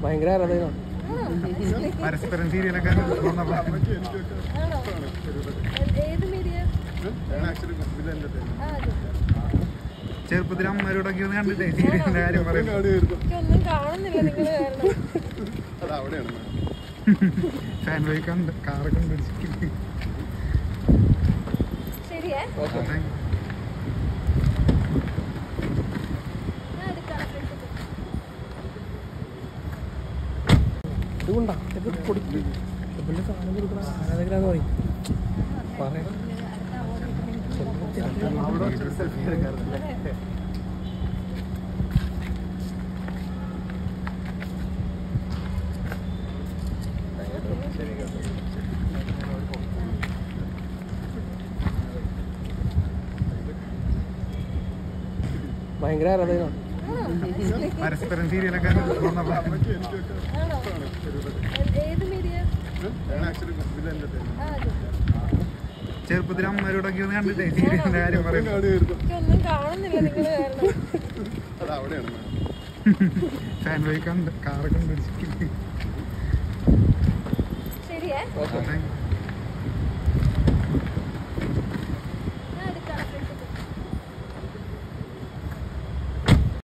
ഭയങ്കര ആരാധകനാണ് പരസ്പരം സീരിയലൊക്കെ വന്നപ്പോ ആണോ ഏത് മീഡിയ ആ അതെ ചെറുപ്പത്തിൽ അമ്മമാരോടൊക്കെ ഒന്ന് കണ്ടിട്ടേ സീരിയലിന്റെ കാര്യം പറയും എനിക്കൊന്നും കാണുന്നില്ല നിങ്ങൾ കാരണം ഫാൻ ബൈ കണ്ട് കാറൊക്കെ പിടിച്ചിട്ട് ശരിയേ ഞാൻ എടുക്കാം എടുത്തിട്ട്. ഇതുകൊണ്ടാ ഇതൊക്കെ കൊടുക്കും ഇവരുടെ സാധനം കൊടുക്കണ ആരാധകരാന്ന് പറയും പറയാം ഭയങ്കര ആരാധകനാണ് പരസ്പരം സീരിയലൊക്കെ വന്നപ്പോ ആണോ ഏത് മീഡിയ ആ അതെ ചെറുപ്പത്തിൽ അമ്മമാരോടൊക്കെ ഒന്ന് കണ്ടിട്ടേ സീരിയലിന്റെ കാര്യം പറയും എനിക്കൊന്നും കാണുന്നില്ല നിങ്ങൾ കാരണം ഫാൻ ബൈ കണ്ട് കാറൊക്കെ പിടിച്ചിട്ട് ശരിയേ